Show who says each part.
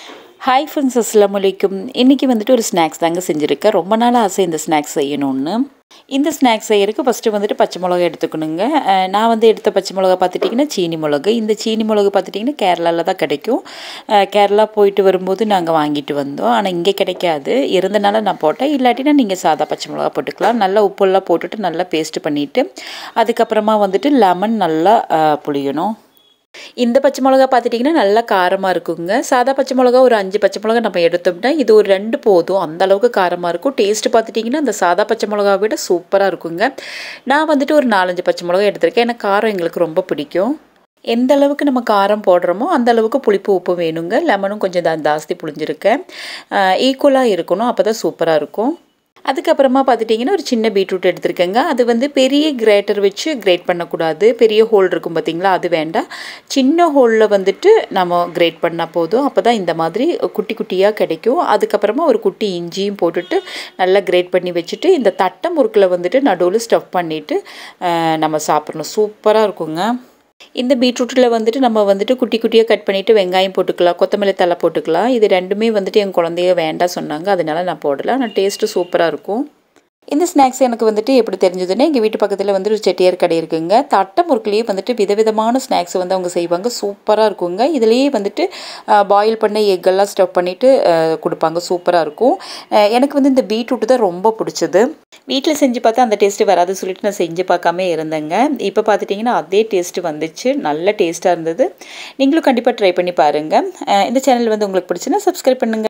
Speaker 1: hi friends அஸ்லாம் வலைக்கும் இன்றைக்கி வந்துட்டு ஒரு ஸ்நாக்ஸ் தாங்க செஞ்சுருக்கேன் ரொம்ப நாள் ஆசை இந்த ஸ்நாக்ஸ் செய்யணும்னு இந்த ஸ்நாக்ஸ் செய்யறதுக்கு ஃபஸ்ட்டு வந்துட்டு பச்சை மிளகா எடுத்துக்கணுங்க அஹ் நான் வந்து எடுத்த பச்சை மிளகா பார்த்துட்டிங்கன்னா சீனி மிளகு இந்த சீனி மிளகு பார்த்துட்டிங்கன்னா கேரளாவில் தான் கிடைக்கும் அஹ் கேரளா போயிட்டு வரும்போது நாங்கள் வாங்கிட்டு வந்தோம் ஆனால் இங்கே கிடைக்காது இருந்தனால நான் போட்டேன் இல்லாட்டினா நீங்கள் சாதா பச்சை மிளகா போட்டுக்கலாம் நல்லா உப்பெல்லாம் போட்டுட்டு நல்லா பேஸ்ட் பண்ணிவிட்டு அதுக்கப்புறமா வந்துட்டு லெமன் நல்லா அஹ், புளியணும் இந்த பச்சை மிளகா பார்த்துட்டிங்கன்னா நல்லா காரமாக இருக்குங்க சாதா பச்சை மிளகா ஒரு அஞ்சு பச்சை மிளகா நம்ம எடுத்தோம்னா இது ஒரு ரெண்டு போதும் அந்த அளவுக்கு காரமாக இருக்கும் டேஸ்ட் பார்த்துட்டிங்கன்னா அந்த சாதா பச்சை மிளகா விட சூப்பராக இருக்குங்க நான் வந்துட்டு ஒரு நாலஞ்சு பச்சை மிளகா எடுத்திருக்கேன் எனக்கு காரம் எங்களுக்கு ரொம்ப பிடிக்கும் எந்த அளவுக்கு நம்ம காரம் போடுறோமோ அந்த அளவுக்கு புளிப்பு உப்பு வேணுங்க லெமனும் கொஞ்சம் ஜா- ஜாஸ்தி புளிஞ்சிருக்கேன் ஈக்குவலாக இருக்கணும் அப்போ தான் சூப்பராக இருக்கும் அதுக்கப்புறமா பார்த்துட்டிங்கன்னா ஒரு சின்ன பீட்ரூட் எடுத்திருக்கேங்க அது வந்து பெரிய கிரேட்டர் வச்சு கிரேட் பண்ணக்கூடாது பெரிய ஹோல் இருக்கும் பார்த்தீங்களா அது வேண்டாம் சின்ன ஹோலில் வந்துட்டு நம்ம கிரேட் பண்ணால் போதும் அப்போ தான் இந்த மாதிரி குட்டி குட்டியாக கிடைக்கும் அதுக்கப்புறமா ஒரு குட்டி இஞ்சியும் போட்டுட்டு நல்லா கிரேட் பண்ணி வச்சுட்டு இந்த தட்டை முறுக்கில் வந்துட்டு நடுவில் ஸ்டஃப் பண்ணிவிட்டு நம்ம சாப்பிட்ணும் சூப்பராக இருக்குங்க இந்த பீட்ரூட்டில் வந்துட்டு நம்ம வந்துட்டு குட்டி குட்டியாக கட் பண்ணிவிட்டு வெங்காயம் போட்டுக்கலாம் கொத்தமல்லி தலை போட்டுக்கலாம் இது ரெண்டுமே வந்துட்டு என் குழந்தைய வேண்டாம் சொன்னாங்க அதனால நான் போடல ஆனால் டேஸ்ட்டு சூப்பராக இருக்கும் இந்த ஸ்நாக்ஸ் எனக்கு வந்துட்டு எப்படி தெரிஞ்சதுன்னா எங்கள் வீட்டு பக்கத்தில் வந்து ஒரு செட்டியார் கடை இருக்குங்க தட்டை முறுக்குலேயே வந்துட்டு விதவிதமான ஸ்நாக்ஸ் வந்து அவங்க செய்வாங்க சூப்பராக இருக்குங்க இதுலேயே வந்துட்டு பாயில் பண்ண எக்கெல்லாம் ஸ்டவ் பண்ணிவிட்டு கொடுப்பாங்க சூப்பராக இருக்கும் அஹ் எனக்கு வந்து இந்த பீட்ரூட் தான் ரொம்ப பிடிச்சது வீட்டில் செஞ்சு பார்த்தா அந்த டேஸ்ட்டு வராது சொல்லிட்டு நான் செஞ்சு பார்க்காம இருந்தேங்க இப்போ பார்த்துட்டிங்கன்னா அதே டேஸ்ட்டு வந்துச்சு நல்ல டேஸ்ட்டாக இருந்தது நீங்களும் கண்டிப்பாக ட்ரை பண்ணி பாருங்கள் அஹ் இந்த சேனல் வந்து உங்களுக்கு பிடிச்சுன்னா சப்ஸ்கிரைப் பண்ணுங்கள்